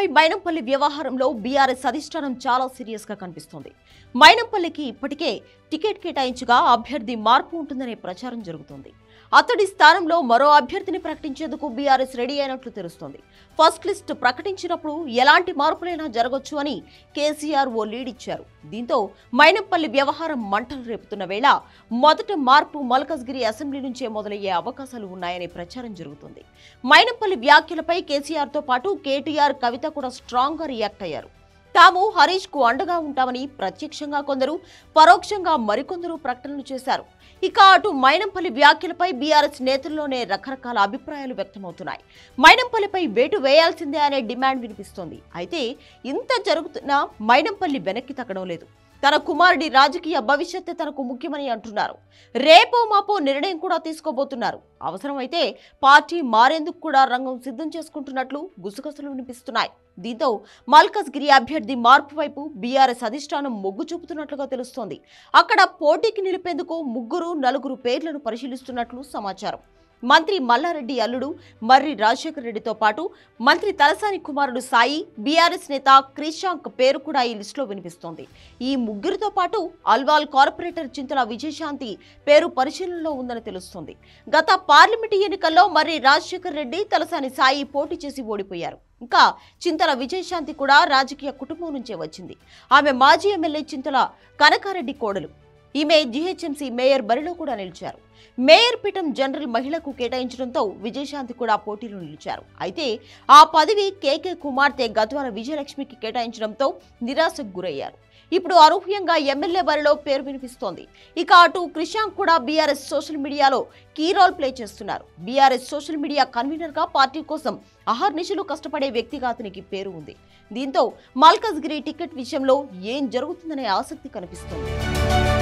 ఇకపై మైనంపల్లి వ్యవహారంలో బీఆర్ఎస్ అధిష్టానం చాలా సీరియస్ గా కనిపిస్తోంది మైనంపల్లికి ఇప్పటికే టికెట్ కేటాయించగా అభ్యర్థి మార్పు ఉంటుందనే ప్రచారం జరుగుతోంది అతడి స్థానంలో మరో అభ్యర్థిని ప్రకటించేందుకు బీఆర్ఎస్ రెడీ అయినట్లు తెలుస్తోంది ఫస్ట్ లిస్ట్ ప్రకటించినప్పుడు ఎలాంటి మార్పులైనా జరగొచ్చు అని కేసీఆర్ ఓ లీడ్ ఇచ్చారు దీంతో మైనంపల్లి వ్యవహారం మంటలు రేపుతున్న వేళ మొదట మార్పు మల్కజ్గిరి అసెంబ్లీ నుంచే మొదలయ్యే అవకాశాలు ఉన్నాయనే ప్రచారం జరుగుతుంది మైనంపల్లి వ్యాఖ్యలపై కేసీఆర్తో పాటు కేటీఆర్ కవిత కూడా స్ట్రాంగ్గా రియాక్ట్ అయ్యారు తాము హరీష్ కు అండగా ఉంటామని ప్రత్యక్షంగా కొందరు పరోక్షంగా మరికొందరు ప్రకటనలు చేశారు ఇక అటు మైనంపల్లి వ్యాఖ్యలపై బీఆర్ఎస్ నేతల్లోనే రకరకాల అభిప్రాయాలు వ్యక్తమవుతున్నాయి మైనంపల్లిపై వేటు వేయాల్సిందే అనే డిమాండ్ వినిపిస్తోంది అయితే ఇంత జరుగుతున్నా మైనంపల్లి వెనక్కి తగ్గడం లేదు తన కుమారుడి రాజకీయ భవిష్యత్తు తనకు ముఖ్యమని అంటున్నారు రేపో మాపో నిర్ణయం కూడా తీసుకోబోతున్నారు అవసరమైతే పార్టీ మారేందుకు కూడా రంగం సిద్ధం చేసుకుంటున్నట్లు గుసగుసలు వినిపిస్తున్నాయి దీంతో మల్కజ్గిరి అభ్యర్థి మార్పు వైపు బీఆర్ఎస్ అధిష్టానం మొగ్గు చూపుతున్నట్లుగా తెలుస్తోంది అక్కడ పోటీకి నిలిపేందుకు ముగ్గురు నలుగురు పేర్లను పరిశీలిస్తున్నట్లు సమాచారం మంత్రి మల్లారెడ్డి అల్లుడు మర్రి రాజశేఖర రెడ్డితో పాటు మంత్రి తలసాని కుమారుడు సాయి బీఆర్ఎస్ నేత క్రిషాంక్ పేరు కూడా ఈ లిస్టులో వినిపిస్తోంది ఈ ముగ్గురితో పాటు అల్వాల్ కార్పొరేటర్ చింతల విజయశాంతి పేరు పరిశీలనలో ఉందని తెలుస్తోంది గత పార్లమెంటు ఎన్నికల్లో మర్రి రాజశేఖర రెడ్డి తలసాని సాయి పోటీ చేసి ఓడిపోయారు ఇంకా చింతల విజయశాంతి కూడా రాజకీయ కుటుంబం నుంచే వచ్చింది ఆమె మాజీ ఎమ్మెల్యే చింతల కనకారెడ్డి కోడలు ఈమె జీహెచ్ఎంసీ మేయర్ బరిలో కూడా నిలిచారు మేయర్ పీఠం జనరల్ మహిళకు కేటాయించడంతో విజయశాంతి కూడా పోటీలో నిలిచారు అయితే ఆ పదవి కేకే కుమార్తె గద్వాల విజయలక్ష్మికి కేటాయించడంతో నిరాశకు గురయ్యారు ఇప్పుడు అనూహ్యంగా ఎమ్మెల్యే బరిలో పేరు వినిపిస్తోంది ఇక అటు క్రిషాంక్ కూడా బీఆర్ఎస్ సోషల్ మీడియాలో కీ రోల్ ప్లే చేస్తున్నారు బీఆర్ఎస్ సోషల్ మీడియా కన్వీనర్ గా పార్టీ కోసం అహర్నిశలు కష్టపడే వ్యక్తిగా అతనికి పేరు ఉంది దీంతో మల్కజ్గిరి టికెట్ విషయంలో ఏం జరుగుతుందనే ఆసక్తి కనిపిస్తోంది